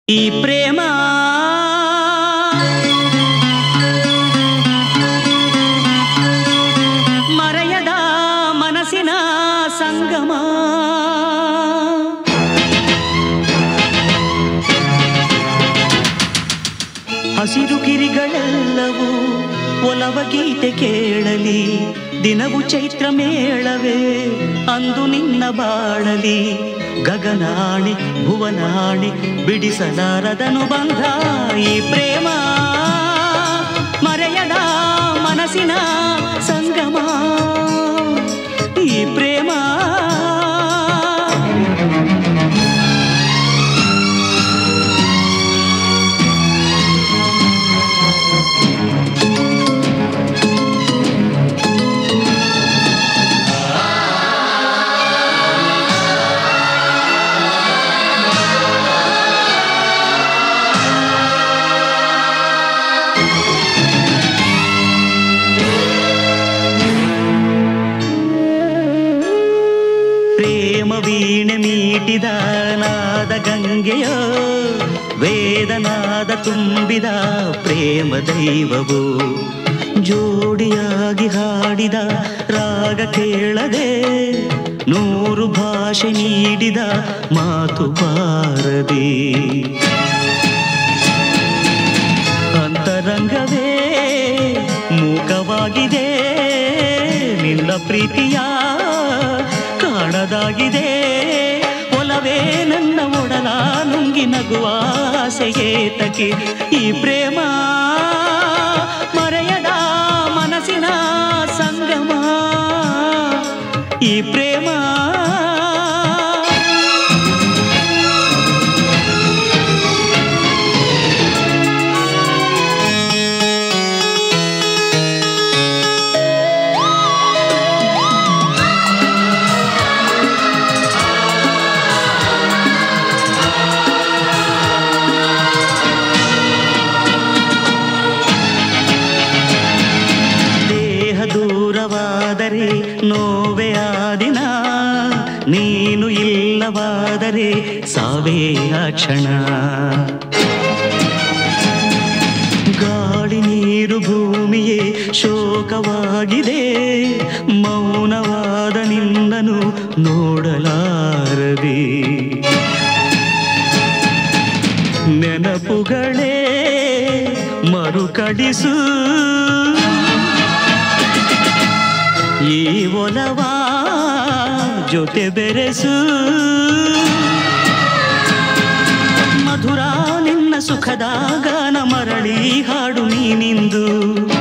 ಈ ಪ್ರೇಮ ಮರೆಯದ ಮನಸ್ಸಿನ ಸಂಗಮ ಹಸಿರು ಗಿರಿಗಳೆಲ್ಲವೂ ಒಲವ ಗೀತೆ ಕೇಳಲಿ ದಿನವು ಚೈತ್ರ ಮೇಳವೇ ಅಂದು ನಿನ್ನ ಬಾಳಲಿ ಗಗನಾಣೆ ಭುವನಾಣೆ ಬಿಡಿಸಲಾರದನು ಬಂಧ ಈ ಪ್ರೇಮ ಮರೆಯದ ಮನಸ್ಸಿನ ಸಂಗಮ ಈ ಪ್ರೇಮ ಪ್ರೇಮ ವೀಣೆ ಮೀಟಿದ ನಾದ ಗಂಗೆಯೋ ವೇದನಾದ ತುಂಬಿದ ಪ್ರೇಮ ದೈವವು ಜೋಡಿಯಾಗಿ ಹಾಡಿದ ರಾಗ ಕೇಳದೆ ನೂರು ಭಾಷೆ ನೀಡಿದ ಮಾತು ಬಾರದೆ ಅಂತರಂಗವೇ ಮೂಕವಾಗಿದೆ ನಿನ್ನ ಪ್ರೀತಿಯ ಕಾಣದಾಗಿದೆ ಒಲವೇ ನನ್ನ ಒಡಲ ನುಂಗಿ ನಗುವ ಆಸೆಯೇತಕ್ಕೆ ಈ ಪ್ರೇಮ ಮರೆಯದ ಮನಸ್ಸಿನ ಸಂಗಮ ಈ ಪ್ರೇಮ ದೇಹ ದೂರವಾದರೆ ನೋವೇ ಆ ದಿನ ನೀನು ಇಲ್ಲವಾದರೆ ಸಾವೇ ಆ ಕ್ಷಣ ಗಾಳಿ ನೀರು ಭೂಮಿಯೇ ಶೋಕವಾಗಿದೆ ಮೌನವಾದ ನಿನ್ನನು ನೋಡಲಾರದೆ ನೆನಪುಗಳೇ ಮರುಕಳಿಸು ಈ ಒಲವ ಜೊತೆ ಬೆರೆಸು ಮಧುರ ನಿನ್ನ ಸುಖದ ಗಾನ ಮರಳಿ ಹಾಡು ನೀನಿಂದು